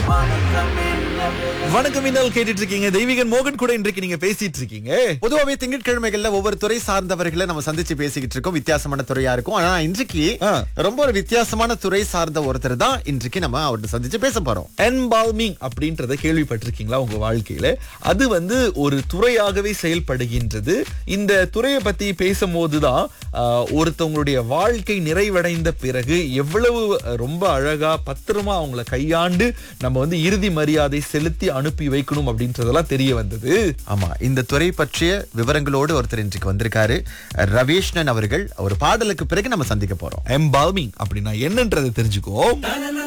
வணக்கம் மின்னல் கேட்டுட்டு இருக்கீங்க தெய்வீகன் மோகன் கூட இன்றைக்கு நீங்க பேசிட்டு இருக்கீங்க பொதுவாவே திங்கட்கிழமைகள்ல ஒவ்வொரு துறை சார்ந்தவர்களை நம்ம சந்திச்சு பேசிக்கிட்டு இருக்கோம் வித்தியாசமான துறையா இருக்கும் ஆனா இன்றைக்கு ஆ. ரொம்ப ஒரு வித்தியாசமான துறை சார்ந்த ஒருத்தர் தான் இன்றைக்கு நம்ம அவர்கிட்ட சந்திச்சு பேச போறோம் என்பால்மிங் அப்படின்றத கேள்விப்பட்டிருக்கீங்களா உங்க வாழ்க்கையில அது வந்து ஒரு துறையாகவே செயல்படுகின்றது இந்த துறையை பத்தி பேசும்போதுதான் ஆஹ், ஒருத்தவங்களுடைய வாழ்க்கை நிறைவடைந்த பிறகு எவ்வளவு ரொம்ப அழகா பத்திரமா அவங்கள கையாண்டு நம்ம வந்து இறுதி மரியாதை செலுத்தி அனுப்பி வைக்கணும் அப்படின்றதெல்லாம் தெரிய வந்தது ஆமா இந்த துறை பற்றிய விவரங்களோடு ஒருத்தர் இன்றைக்கு வந்திருக்காரு ரவேஷ்ணன் அவர்கள் ஒரு பாடலுக்கு பிறகு நம்ம சந்திக்க போறோம் எம்பால்மிங் அப்படின்னா என்னன்றதை தெரிஞ்சுக்கோ